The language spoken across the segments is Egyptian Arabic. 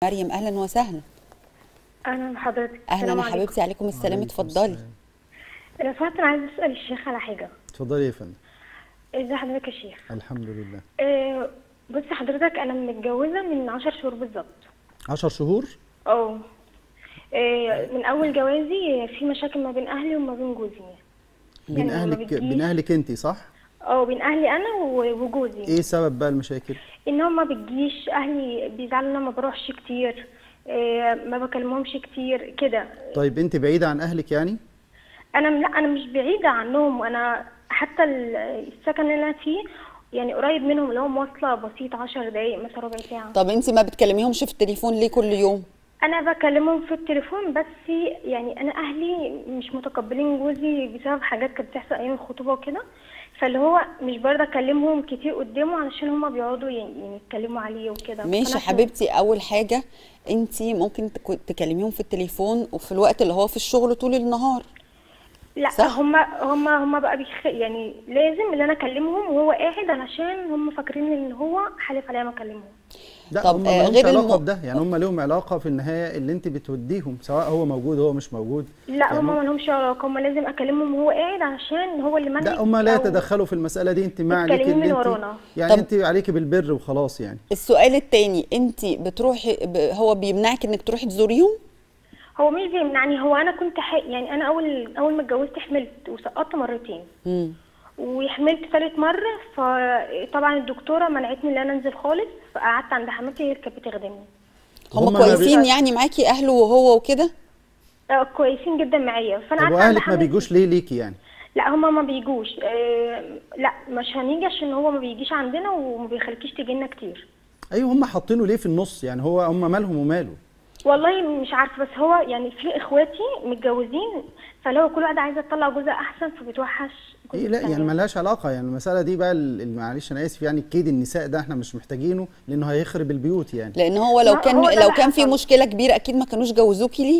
مريم اهلا وسهلا اهلا بحضرتك اهلا السلام يا عليكم. حبيبتي عليكم السلام وعليكم اتفضلي السلام. لو سمحت انا عايزه اسال الشيخ على حاجه اتفضلي يا فندم ازي حضرتك يا شيخ الحمد لله آه، بص حضرتك انا متجوزه من عشر شهور بالظبط 10 شهور اه آه، من اول جوازي في مشاكل ما بين اهلي وما بين جوزي بين يعني ما اهلك بتجيش- بين اهلك انت صح اه بين اهلي انا و- وجوزي ايه سبب بقى المشاكل ان هو ما بتجيش اهلي بيزعلوا ان انا ما بروحش كتير آه، ما بكلمهمش كتير كده طيب انت بعيده عن اهلك يعني انا لا انا مش بعيده عنهم انا حتى ال- السكن اللي انا فيه يعني قريب منهم اللي هو مواصله بسيط 10 دقايق مثلا ربع ساعه طب انت ما بتكلميهمش في التليفون ليه كل يوم انا بكلمهم في التليفون بس يعني انا اهلي مش متقبلين جوزي بسبب حاجات كانت بتحصل ايام الخطوبه وكده فاللي هو مش برضه اكلمهم كتير قدامه علشان هما بيقعدوا يعني يعني يتكلموا عليه وكده ماشي فأنا عشان- حبيبتي اول حاجه انت ممكن تك- تكلميهم في التليفون وفي الوقت اللي هو في الشغل طول النهار لا صح؟ هما هما هما بقى بيخ... يعني لازم ان انا اكلمهم وهو قاعد علشان هما فاكرين ان هو حالف عليا ما اكلمهم لا طب، هم آه، مالهمش غير علاقه الم- بده يعني هم لهم علاقه في النهايه اللي انت بتوديهم سواء هو موجود هو مش موجود لا يعني هما ما لهمش علاقه هما لازم اكلمهم وهو قاعد علشان هو اللي منهج لا هم لا أو- يتدخلوا في المساله دي انت ما عليك بتكلميه اللي من انت ورانا. يعني طب- انت عليك بالبر وخلاص يعني السؤال التاني انت بتروحي ب... هو بيمنعك انك تروحي تزوريهم هو مش بيمنعني هو انا كنت ح... يعني انا اول اول ما اتجوزت حملت وسقطت مرتين امم وحملت ثالث مره فطبعا الدكتوره منعتني ان انا انزل خالص فقعدت عند حماتي هي اللي كانت بتخدمني هم هما ما بي- كويسين يعني معاكي اهله وهو وكده آه، كويسين جدا معايا فانا طب قعدت عند واهلك ما حماتي. بيجوش ليه ليكي يعني لا هما ما بيجوش آه لا مش هنيجي عشان هو ما بيجيش عندنا وما بيخليكيش تيجي لنا كتير ايوه هم حاطينه ليه في النص يعني هو هم مالهم وماله والله مش عارفه بس هو يعني في اخواتي متجوزين فلو كل واحده عايزه تطلع جوزها احسن فبتوحش جوز ايه لا يعني التانية. ملهاش علاقه يعني المساله دي بقى ال- ال- معلش انا اسف يعني كيد النساء ده احنا مش محتاجينه لانه هيخرب البيوت يعني لان هو لو ما كان هو ده لو اللي كان في حصل. مشكله كبيره اكيد ما كانوش جوزوكي ليه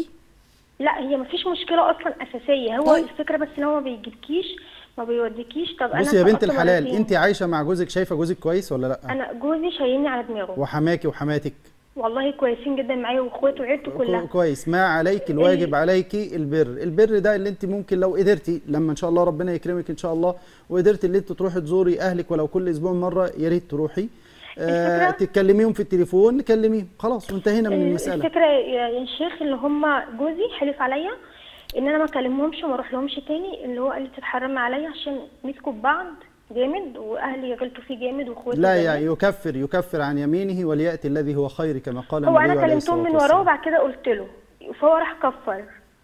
لا هي ما فيش مشكله اصلا اساسيه هو طيب. الفكره بس ان هو ما بيجيبكيش ما بيوديكيش طب انا بصي يا بنت سقطت الحلال مرتين. انت عايشه مع جوزك شايفه جوزك كويس ولا لا انا جوزي شايلني على دماغه وحماكي وحماتك والله كويسين جدا معايا واخواته وعيلته كو- كلها كويس ما عليك الواجب عليك البر البر ده اللي انت ممكن لو قدرتي لما ان شاء الله ربنا يكرمك ان شاء الله وقدرتي اللي انت تروحي تزوري اهلك ولو كل اسبوع مره يا ريت تروحي آه الفكرة- تتكلميهم في التليفون نكلميهم خلاص وانتهينا من المساله الفكره يا يا شيخ اللي هم جوزي حلف عليا ان انا ما اكلمهمش وما اروح لهمش تاني اللي هو قال لي تتحرمي عليا عشان مسكوا ببعض جامد واهلي غلطوا فيه جامد واخواتي لا كمان. يعني يكفر يكفر عن يمينه ولياتي الذي هو خير كما قال هو النبي انا عليه كلمتهم الصلاه من وراه والسلام وبعد كده قلت له فهو راح كفر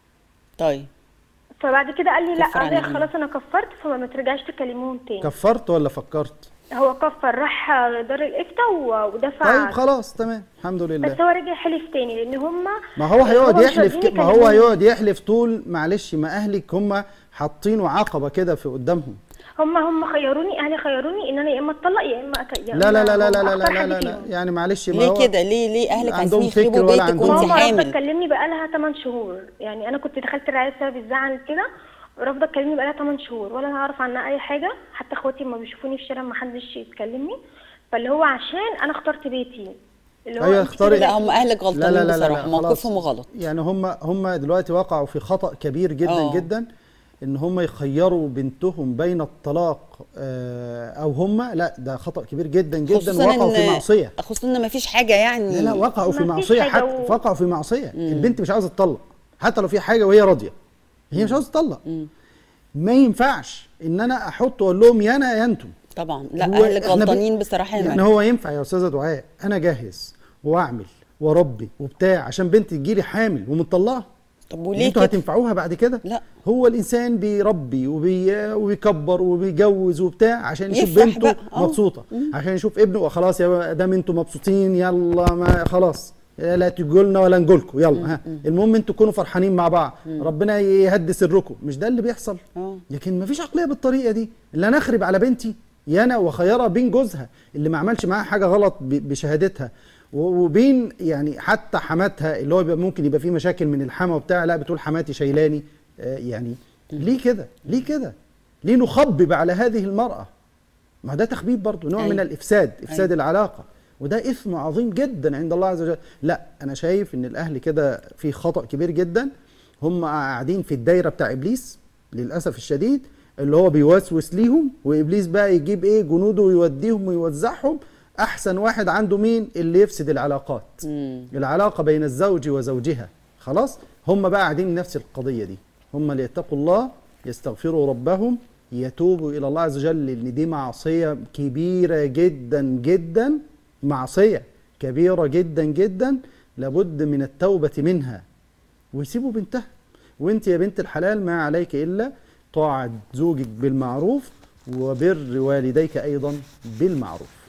طيب فبعد كده قال لي كفر لا عن ده يمين. خلاص انا كفرت فما ترجعش تكلموهم تاني كفرت ولا فكرت هو كفر راح دار الافتاء و- ودفع طيب خلاص تمام الحمد لله بس هو رجع حلف تاني لان هم ما هو هيقعد مش يحلف راضيين ك- ما هو يكلموني. هيقعد يحلف طول معلش ما اهلك هم حاطينه عقبه كده في قدامهم هم هم خيروني اهلي خيروني ان انا يا اما اتطلق يا اما أك... يا لا لا لا لا إما لا لا أختار لا حد لا, لا. فيهم. يعني معلش ما ليه هو كده ليه ليه اهلك عايزين عندهم فكر يخربوا ولا بيتك عندهم- وانت ماما رافضه حامل تكلمني بقالها 8 شهور يعني انا كنت دخلت الرعايه بسبب الزعل كده رافضه تكلمني بقالها 8 شهور ولا انا اعرف عنها اي حاجه حتى اخواتي ما بيشوفوني في الشارع ما حدش يتكلمني فاللي هو عشان انا اخترت بيتي اللي هو أيوة، أنت اختاري- كده لا هم اهلك لا لا غلطانين لا لا, بصراحه لا موقفهم خلاص. غلط يعني هم هم دلوقتي وقعوا في خطأ كبير جدا آه. جدا ان هم يخيروا بنتهم بين الطلاق آه، او هم لا ده خطأ كبير جدا جدا خصوصا وقعوا في ان معصيه خصوصا ان مفيش حاجه يعني لا لا وقعوا في ما فيش معصيه حاجة حتى و- وقعوا في معصيه البنت مش عاوزه تطلق حتى لو في حاجه وهي راضيه هي مش عاوزه تطلق ما ينفعش ان انا احط واقول لهم يا انا يا انتم طبعا لا هو اهلك إحنا ب- غلطانين بصراحه يا يعني مريم هو ينفع يا استاذه دعاء انا جاهز واعمل واربي وبتاع عشان بنتي تجيلي حامل ومطلقه طب وليه انتوا كده هتنفعوها بعد كده لا. هو الانسان بيربي وبي... وبيكبر وبيجوز وبتاع عشان يشوف يفرح بنته بقى، اه. مبسوطه عشان يشوف ابنه خلاص يا دام انتوا مبسوطين يلا ما خلاص لا تجوا لنا ولا نجولكم يلا ها المهم انتوا تكونوا فرحانين مع بعض ربنا يهدي سركم مش ده اللي بيحصل اه. لكن مفيش عقليه بالطريقه دي اللي انا اخرب على بنتي يا انا وخيرها بين جوزها اللي ما عملش معاها حاجه غلط ب- بشهادتها و- وبين يعني حتى حماتها اللي هو يبقى ممكن يبقى فيه مشاكل من الحما وبتاع لا بتقول حماتي شايلاني آه، يعني ليه كده ليه كده ليه نخبب على هذه المراه ما ده تخبيب برضه نوع أيوة. من الافساد افساد أيوة. العلاقه وده اثم عظيم جدا عند الله عز وجل لا انا شايف ان الاهل كده في خطا كبير جدا هم قاعدين في الدايره بتاع ابليس للاسف الشديد اللي هو بيوسوس ليهم وابليس بقى يجيب ايه جنوده ويوديهم ويوزعهم احسن واحد عنده مين اللي يفسد العلاقات مم. العلاقه بين الزوج وزوجها خلاص هم بقى قاعدين نفس القضيه دي هم اللي يتقوا الله يستغفروا ربهم يتوبوا الى الله عز وجل لان دي معصيه كبيره جدا جدا معصيه كبيره جدا جدا لابد من التوبه منها ويسيبوا بنتها وانت يا بنت الحلال ما عليك الا طاعه زوجك بالمعروف وبر والديك ايضا بالمعروف